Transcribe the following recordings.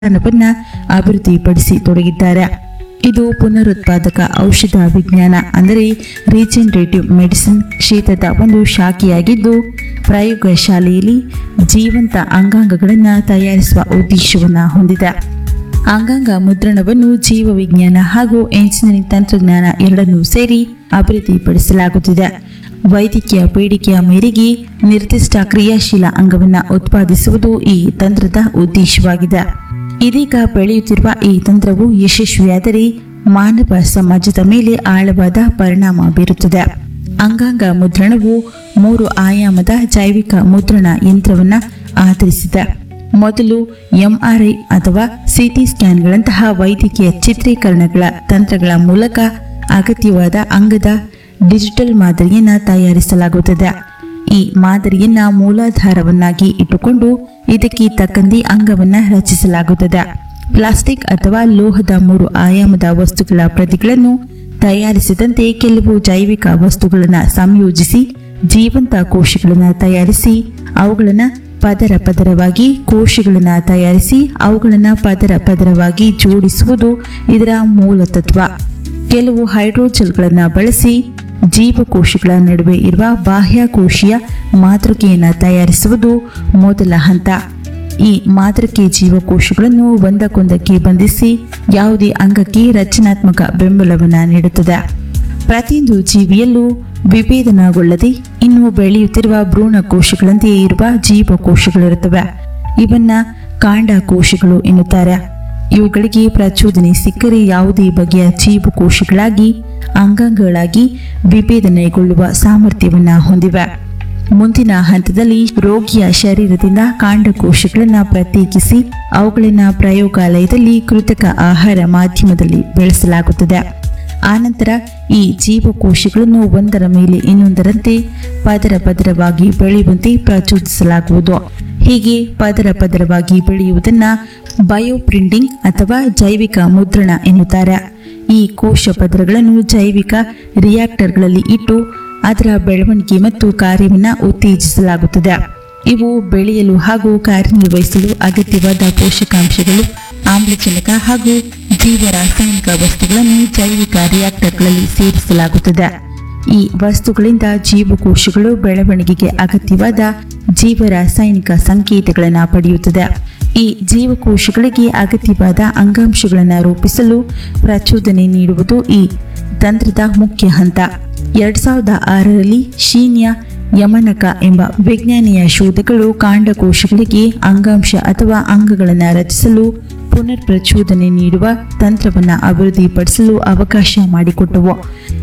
ವಿಧಾನವನ್ನ ಅಭಿವೃದ್ಧಿಪಡಿಸಿ ತೊಡಗಿದ್ದಾರೆ ಇದು ಪುನರುತ್ಪಾದಕ ಔಷಧ ವಿಜ್ಞಾನ ಅಂದರೆ ರೀಜನರೇಟಿವ್ ಮೆಡಿಸಿನ್ ಕ್ಷೇತ್ರದ ಒಂದು ಶಾಖೆಯಾಗಿದ್ದು ಪ್ರಯೋಗಶಾಲೆಯಲ್ಲಿ ಜೀವಂತ ಅಂಗಾಂಗಗಳನ್ನು ತಯಾರಿಸುವ ಉದ್ದೇಶವನ್ನು ಹೊಂದಿದೆ ಅಂಗಾಂಗ ಮುದ್ರಣವನ್ನು ಜೀವ ವಿಜ್ಞಾನ ಹಾಗೂ ಎಂಜಿನಿಯರಿಂಗ್ ತಂತ್ರಜ್ಞಾನ ಎರಡನ್ನೂ ಸೇರಿ ಅಭಿವೃದ್ಧಿಪಡಿಸಲಾಗುತ್ತಿದೆ ವೈದ್ಯಕೀಯ ಬೇಡಿಕೆಯ ಮೇರೆಗೆ ನಿರ್ದಿಷ್ಟ ಕ್ರಿಯಾಶೀಲ ಅಂಗವನ್ನು ಉತ್ಪಾದಿಸುವುದು ಈ ತಂತ್ರದ ಉದ್ದೇಶವಾಗಿದೆ ಇದೀಗ ಬೆಳೆಯುತ್ತಿರುವ ಈ ತಂತ್ರವು ಯಶಸ್ವಿಯಾದರೆ ಮಾನವ ಸಮಾಜದ ಮೇಲೆ ಆಳವಾದ ಪರಿಣಾಮ ಬೀರುತ್ತದೆ ಅಂಗಾಂಗ ಮುದ್ರಣವು ಮೂರು ಆಯಾಮದ ಜೈವಿಕ ಮುದ್ರಣ ಯಂತ್ರವನ್ನು ಆಧರಿಸಿದೆ ಮೊದಲು ಎಂಆರ್ಐ ಅಥವಾ ಸಿಟಿ ಸ್ಕ್ಯಾನ್ಗಳಂತಹ ವೈದ್ಯಕೀಯ ಚಿತ್ರೀಕರಣಗಳ ತಂತ್ರಗಳ ಮೂಲಕ ಅಗತ್ಯವಾದ ಅಂಗದ ಡಿಜಿಟಲ್ ಮಾದರಿಯನ್ನು ತಯಾರಿಸಲಾಗುತ್ತದೆ ಈ ಮಾದರಿಯನ್ನ ಮೂಲಾಧಾರವನ್ನಾಗಿ ಇಟ್ಟುಕೊಂಡು ಇದಕ್ಕೆ ತಕ್ಕಂತೆ ಅಂಗವನ್ನ ರಚಿಸಲಾಗುತ್ತದೆ ಪ್ಲಾಸ್ಟಿಕ್ ಅಥವಾ ಲೋಹದ ಮೂರು ಆಯಾಮದ ವಸ್ತುಗಳ ಪ್ರತಿಗಳನ್ನು ತಯಾರಿಸಿದಂತೆ ಕೆಲವು ಜೈವಿಕ ವಸ್ತುಗಳನ್ನು ಸಂಯೋಜಿಸಿ ಜೀವಂತ ಕೋಶಗಳನ್ನು ತಯಾರಿಸಿ ಅವುಗಳನ್ನು ಪದರ ಪದರವಾಗಿ ಕೋಶಗಳನ್ನು ತಯಾರಿಸಿ ಅವುಗಳನ್ನು ಪದರ ಪದರವಾಗಿ ಜೋಡಿಸುವುದು ಇದರ ಮೂಲ ತತ್ವ ಕೆಲವು ಹೈಡ್ರೋಜೆಲ್ಗಳನ್ನು ಬಳಸಿ ಜೀವಕೋಶಗಳ ನಡುವೆ ಇರುವ ಬಾಹ್ಯಕೋಶೀಯ ಮಾತೃಕೆಯನ್ನು ತಯಾರಿಸುವುದು ಮೊದಲ ಹಂತ ಈ ಮಾತೃಕೆ ಜೀವಕೋಶಗಳನ್ನು ಒಂದಕ್ಕೊಂದಕ್ಕೆ ಬಂಧಿಸಿ ಯಾವುದೇ ಅಂಗಕ್ಕೆ ರಚನಾತ್ಮಕ ಬೆಂಬಲವನ್ನು ನೀಡುತ್ತದೆ ಪ್ರತಿಯೊಂದು ಜೀವಿಯಲ್ಲೂ ವಿಭೇದನಗೊಳ್ಳದೆ ಇನ್ನು ಬೆಳೆಯುತ್ತಿರುವ ಭ್ರೂಣ ಕೋಶಗಳಂತೆಯೇ ಇರುವ ಜೀವಕೋಶಗಳಿರುತ್ತವೆ ಇವನ್ನ ಕಾಂಡ ಕೋಶಗಳು ಎನ್ನುತ್ತಾರೆ ಇವುಗಳಿಗೆ ಪ್ರಚೋದನೆ ಸಿಕ್ಕರೆ ಯಾವುದೇ ಬಗೆಯ ಜೀವಕೋಶಗಳಾಗಿ ಅಂಗಾಂಗಗಳಾಗಿ ವಿಭೇದನೆಗೊಳ್ಳುವ ಸಾಮರ್ಥ್ಯವನ್ನ ಹೊಂದಿವೆ ಮುಂದಿನ ಹಂತದಲ್ಲಿ ರೋಗಿಯ ಶರೀರದಿಂದ ಕಾಂಡಕೋಶಗಳನ್ನು ಪ್ರತ್ಯೇಕಿಸಿ ಅವುಗಳನ್ನು ಪ್ರಯೋಗಾಲಯದಲ್ಲಿ ಕೃತಕ ಆಹಾರ ಮಾಧ್ಯಮದಲ್ಲಿ ಬೆಳೆಸಲಾಗುತ್ತದೆ ಆನಂತರ ಈ ಜೀವಕೋಶಗಳನ್ನು ಒಂದರ ಮೇಲೆ ಇನ್ನೊಂದರಂತೆ ಪದರ ಪದರವಾಗಿ ಬೆಳೆಯುವಂತೆ ಪ್ರಚೋದಿಸಲಾಗುವುದು ಹೀಗೆ ಪದರ ಪದರವಾಗಿ ಬೆಳೆಯುವುದನ್ನ ಬಯೋಪ್ರಿಂಟಿಂಗ್ ಅಥವಾ ಜೈವಿಕ ಮುದ್ರಣ ಎನ್ನುತ್ತಾರೆ ಈ ಕೋಶ ಪದರಗಳನ್ನು ಜೈವಿಕ ರಿಯಾಕ್ಟರ್ಗಳಲ್ಲಿ ಇಟ್ಟು ಅದರ ಬೆಳವಣಿಗೆ ಮತ್ತು ಕಾರ್ಯವನ್ನು ಉತ್ತೇಜಿಸಲಾಗುತ್ತದೆ ಇವು ಬೆಳೆಯಲು ಹಾಗೂ ಕಾರ್ಯನಿರ್ವಹಿಸಲು ಅಗತ್ಯವಾದ ಪೋಷಕಾಂಶಗಳು ಆಮ್ಲಜನಕ ಹಾಗೂ ಜೀವ ರಾಸಾಯನಿಕ ವಸ್ತುಗಳನ್ನು ಜೈವಿಕ ರಿಯಾಕ್ಟರ್ಗಳಲ್ಲಿ ಸೇರಿಸಲಾಗುತ್ತದೆ ಈ ವಸ್ತುಗಳಿಂದ ಜೀವಕೋಶಗಳು ಬೆಳವಣಿಗೆಗೆ ಅಗತ್ಯವಾದ ಜೀವ ರಾಸಾಯನಿಕ ಸಂಕೇತಗಳನ್ನು ಪಡೆಯುತ್ತದೆ ಈ ಜೀವಕೋಶಗಳಿಗೆ ಅಗತ್ಯವಾದ ಅಂಗಾಂಶಗಳನ್ನು ರೂಪಿಸಲು ಪ್ರಚೋದನೆ ನೀಡುವುದು ಈ ತಂತ್ರದ ಮುಖ್ಯ ಹಂತ ಎರಡ್ ಸಾವಿರದ ಆರರಲ್ಲಿ ಶೀನ್ಯ ಯಮನಕ ಎಂಬ ವಿಜ್ಞಾನಿಯ ಶೋಧಗಳು ಕಾಂಡಕೋಶಗಳಿಗೆ ಅಂಗಾಂಶ ಅಥವಾ ಅಂಗಗಳನ್ನು ರಚಿಸಲು ಪುನರ್ ಪ್ರಚೋದನೆ ನೀಡುವ ತಂತ್ರವನ್ನು ಅಭಿವೃದ್ಧಿಪಡಿಸಲು ಅವಕಾಶ ಮಾಡಿಕೊಟ್ಟವು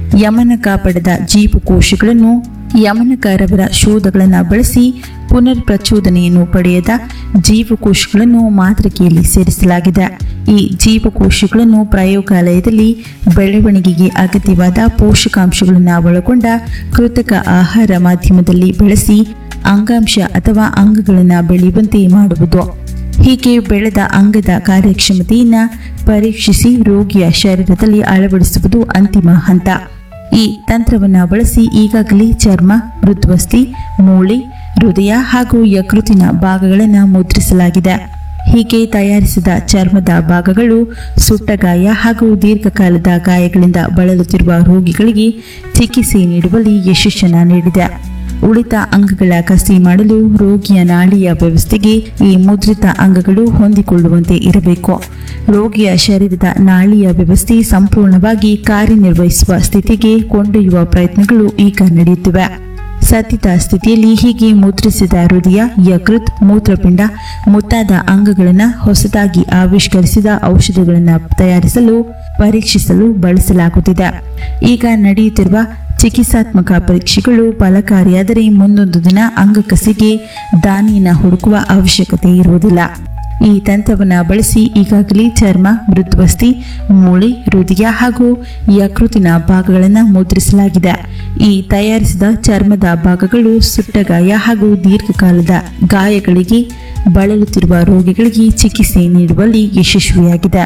ಯಮನಕ ಪಡೆದ ಜೀವಕೋಶಗಳನ್ನು ಯಮನಕರವರ ಶೋಧಗಳನ್ನು ಬಳಸಿ ಪುನರ್ ಪ್ರಚೋದನೆಯನ್ನು ಪಡೆಯದ ಜೀವಕೋಶಗಳನ್ನು ಮಾತೃಕೆಯಲ್ಲಿ ಸೇರಿಸಲಾಗಿದೆ ಈ ಜೀವಕೋಶಗಳನ್ನು ಪ್ರಯೋಗಾಲಯದಲ್ಲಿ ಬೆಳವಣಿಗೆಗೆ ಅಗತ್ಯವಾದ ಪೋಷಕಾಂಶಗಳನ್ನು ಒಳಗೊಂಡ ಕೃತಕ ಆಹಾರ ಮಾಧ್ಯಮದಲ್ಲಿ ಬೆಳೆಸಿ ಅಂಗಾಂಶ ಅಥವಾ ಅಂಗಗಳನ್ನು ಬೆಳೆಯುವಂತೆ ಮಾಡುವುದು ಹೀಗೆ ಬೆಳೆದ ಅಂಗದ ಕಾರ್ಯಕ್ಷಮತೆಯನ್ನು ಪರೀಕ್ಷಿಸಿ ರೋಗಿಯ ಶರೀರದಲ್ಲಿ ಅಳವಡಿಸುವುದು ಅಂತಿಮ ಹಂತ ಈ ತಂತ್ರವನ್ನು ಬಳಸಿ ಈಗಾಗಲೇ ಚರ್ಮ ಮೃದ್ವಸ್ಥಿ ಮೂಳೆ ಹೃದಯ ಹಾಗೂ ಯಕೃತಿನ ಭಾಗಗಳನ್ನು ಮುದ್ರಿಸಲಾಗಿದೆ ಹೀಗೆ ತಯಾರಿಸಿದ ಚರ್ಮದ ಭಾಗಗಳು ಸುಟ್ಟ ಗಾಯ ಹಾಗೂ ದೀರ್ಘಕಾಲದ ಗಾಯಗಳಿಂದ ಬಳಲುತ್ತಿರುವ ರೋಗಿಗಳಿಗೆ ಚಿಕಿತ್ಸೆ ನೀಡುವಲ್ಲಿ ಯಶಸ್ಸನ್ನು ನೀಡಿದೆ ಉಳಿದ ಅಂಗಗಳ ಕಸಿ ಮಾಡಲು ರೋಗಿಯ ನಾಡಿಯ ವ್ಯವಸ್ಥೆಗೆ ಈ ಮುದ್ರಿತ ಅಂಗಗಳು ಹೊಂದಿಕೊಳ್ಳುವಂತೆ ಇರಬೇಕು ರೋಗಿಯ ಶರೀರದ ನಾಳಿಯ ವ್ಯವಸ್ಥೆ ಸಂಪೂರ್ಣವಾಗಿ ಕಾರ್ಯನಿರ್ವಹಿಸುವ ಸ್ಥಿತಿಗೆ ಕೊಂಡೊಯ್ಯುವ ಪ್ರಯತ್ನಗಳು ಈಗ ನಡೆಯುತ್ತಿವೆ ಸತ್ತಿತ ಸ್ಥಿತಿಯಲ್ಲಿ ಹೀಗೆ ಮುದ್ರಿಸಿದ ಹೃದಯ ಯಕೃತ್ ಮೂತ್ರಪಿಂಡ ಮುಂತಾದ ಅಂಗಗಳನ್ನು ಹೊಸದಾಗಿ ಆವಿಷ್ಕರಿಸಿದ ಔಷಧಿಗಳನ್ನು ತಯಾರಿಸಲು ಪರೀಕ್ಷಿಸಲು ಬಳಸಲಾಗುತ್ತಿದೆ ಈಗ ನಡೆಯುತ್ತಿರುವ ಚಿಕಿತ್ಸಾತ್ಮಕ ಪರೀಕ್ಷೆಗಳು ಫಲಕಾರಿಯಾದರೆ ಮುಂದೊಂದು ದಿನ ಅಂಗಕಸಿಗೆ ದಾನಿಯನ್ನು ಹುಡುಕುವ ಅವಶ್ಯಕತೆ ಇರುವುದಿಲ್ಲ ಈ ತಂತ್ರವನ್ನು ಬಳಸಿ ಈಗಾಗಲೇ ಚರ್ಮ ಮೃದ್ವಸ್ಥಿ ಮೂಳೆ ಹೃದಯ ಹಾಗೂ ಯಕೃತಿನ ಭಾಗಗಳನ್ನು ಮುದ್ರಿಸಲಾಗಿದೆ ಈ ತಯಾರಿಸಿದ ಚರ್ಮದ ಭಾಗಗಳು ಸುಟ್ಟಗಾಯ ಹಾಗೂ ದೀರ್ಘಕಾಲದ ಗಾಯಗಳಿಗೆ ಬಳಲುತ್ತಿರುವ ರೋಗಿಗಳಿಗೆ ಚಿಕಿತ್ಸೆ ನೀಡುವಲ್ಲಿ ಯಶಸ್ವಿಯಾಗಿದೆ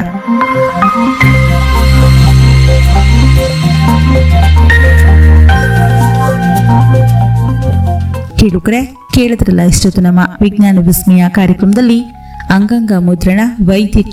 ಕೇಳುಗರೆ ಕೇಳಿದ್ರಲ್ಲ ಇಷ್ಟೊತ್ತು ನಮ್ಮ ವಿಜ್ಞಾನ ವಿಸ್ಮಯ ಕಾರ್ಯಕ್ರಮದಲ್ಲಿ ಅಂಗಾಂಗ ಮುದ್ರಣ ವೈದ್ಯ